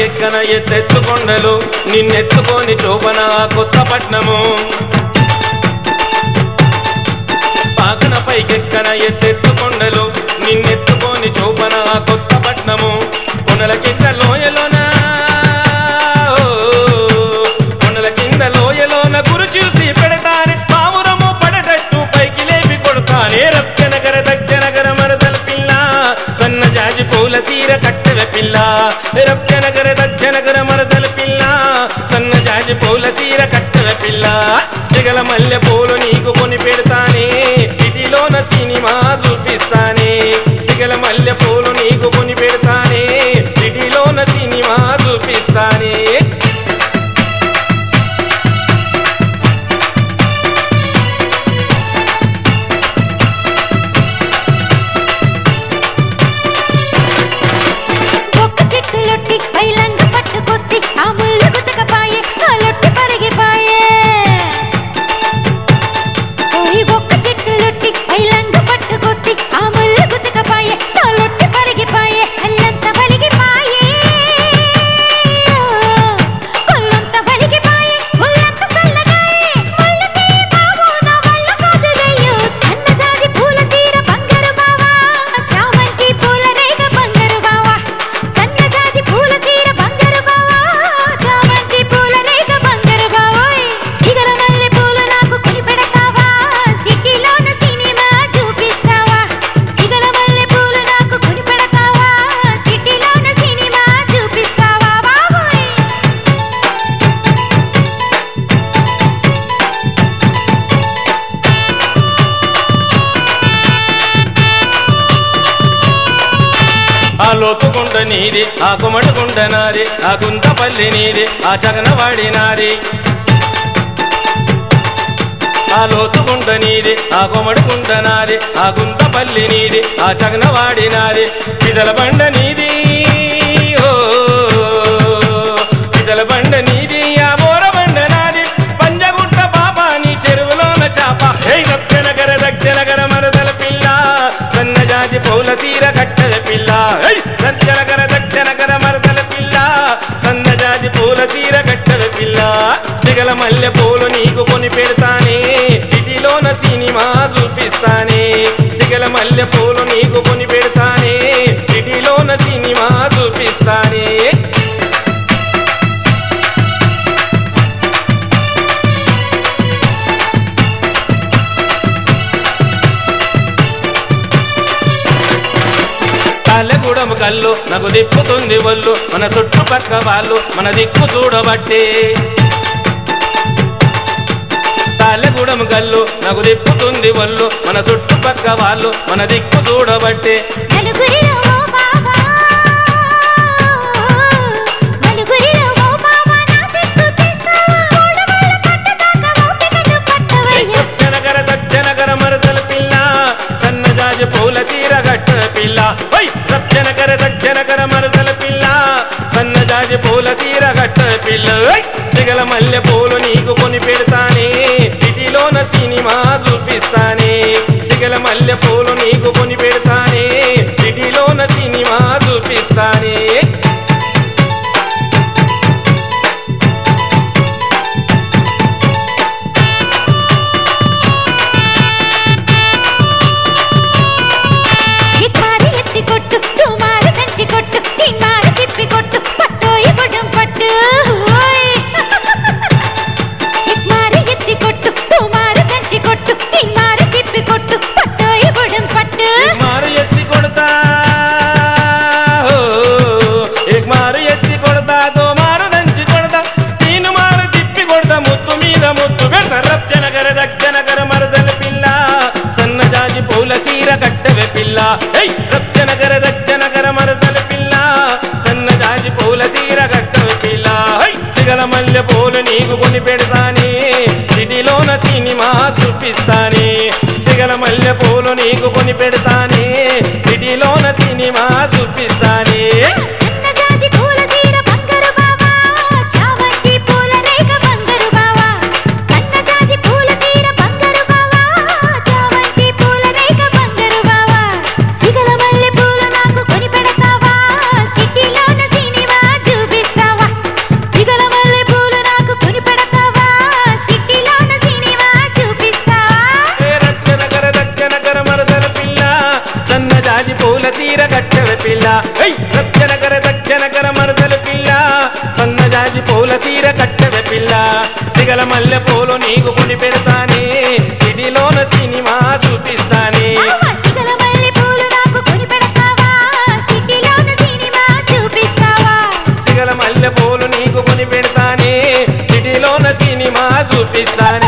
పైకెక్కన ఎత్తెత్తు కొండలు నిన్నెత్తుకొని చూపన కొత్త పట్నము పాకన పైకెక్కన ఎత్తెత్తు కొండలు నిన్నెత్తుకొని చూపన కొత్త పట్నము కొండల కింద లోయలోన ఓ, కొండల కింద లోయలోన గురు చూసి పెడతానే పావురము పడటట్టు పైకి లేపి కొడతానే రత్యనగర దక్షనగర మరదల పిల్ల సన్న జాజి పూల తీర కట్టెల పిల్ల రత్యనగర దక్షనగర మరదల పిల్ల సన్న జాజి పూల తీర కట్టెల పిల్ల జగల మల్లె పూలు నీకు కొని పెడతానే సిటీలోన సినిమా చూపిస్తానే సిగల మల్లె పూలు నీకు కొని పెడతానే సిటీలోన సినిమా చూపిస్తానే ఒక్క చెట్టు లొట్టి పైలంగ పట్టుకొత్తి ఆ ముళ్ళు గుతకపాయే ఆ లొట్టి పరిగిపాయే ఓయ్ ఒక్క చెట్టు లొట్టి పైలంగ పట్టుకొత్తి ఆ ముళ్ళు గుతకపాయే ఆ లొట్టి పరిగిపాయే అల్లంత వలిగిపాయే ఒళ్ళంత వలిగిపాయే ఒళ్ళంత చల్లగాయే ఒళ్ళకే బావో నా వల్ల కాదులయ్యో సన్నజాజి పూల తీర బంగారు బావా చామంతి పూల రేగ బంగారు బావా సన్నజాజి పూల తీర బంగారు బావా చామంతి పూల రేగ బంగారు బావోయ్ ఇగల మల్లె పూలు నాకు కొని పెడతావా సిటీలోన సినిమా చూపిస్తావా ఇగల మల్లె పూలు నాకు కొని పెడతావా సిటీలోన సినిమా చూపిస్తావా బావోయ్ ఆ లోతుకుండ నీది ఆ కుమడుకుండ నాది ఆ గుంతపల్లి నీది ఆ జగనవాడి నాది ఆ లోతుకుండ నీది ఆ కుమడుకుండ నాది ఆ గుంతపల్లి నీది ఆ జగనవాడి నాది పిదల బండ నీది ఓ పిదల బండ నీది ఆ మోర బండ నాది పంజగుట్ట బాబా నీ చెరువులోన చాప హే దక్షిణగర దక్షిణగర మరదల పిల్ల సన్నజాజి పౌల తీర కట్టెల పిల్ల హై దక్షిణగర దక్షిణగర మరదల పిల్ల సన్నజాజి పూల తీర కట్టెల పిల్ల దిగల మల్లె పూలు నీకు కొని పెడతానే సిటీలోన సినిమా చూపిస్తానే సిగల మల్లె పూలు నీకు కొని పెడతానే సిటీలోన సినిమా చూపిస్తానే తాళ్ళగూడెం కళ్ళు నాకు దిప్పుతుంది ఒళ్ళు మన చుట్టుపక్క వాళ్ళు మన దిక్కు చూడబట్టే తాళ్ళగూడెం కళ్ళు నాకు దిప్పుతుంది ఒళ్ళు మన చుట్టుపక్క వాళ్ళు మన దిక్కు చూడబట్టే నలుగురిలో ఓ బావా నలుగురిలో ఓ బావా నా సిగ్గు తీస్తావా ఓడవాళ్ళ పట్టదాకా ఓపికను పట్టవయ్యా దక్షనగర దక్షనగర మరదల పిల్ల సన్నజాజి పూల తీర గట్ట పిల్ల ఓయ్ దక్షనగర దక్షనగర మరదల పిల్ల సన్నజాజి పూల తీర గట్ట పిల్ల ఓయ్ దిగల మల్లె పూలు నీకు కొని పెడతానే సిటీలోన సినిమా చూపిస్తానే దిగల మల్లె పూలు నీకు కొని పెడతానే సిటీలోన చీర కట్టెద పిల్ల సిగల మల్లె పూలు నీకు కొని పెడతానే సిడిలోన సినిమా చూపిస్తానే మామ సిగల మల్లె పూలు నాకు కొని పెడతావా సిటీలోన సినిమా చూపిస్తావా సిగల మల్లె పూలు నీకు కొని పెడతానే సిడిలోన సినిమా చూపిస్తానే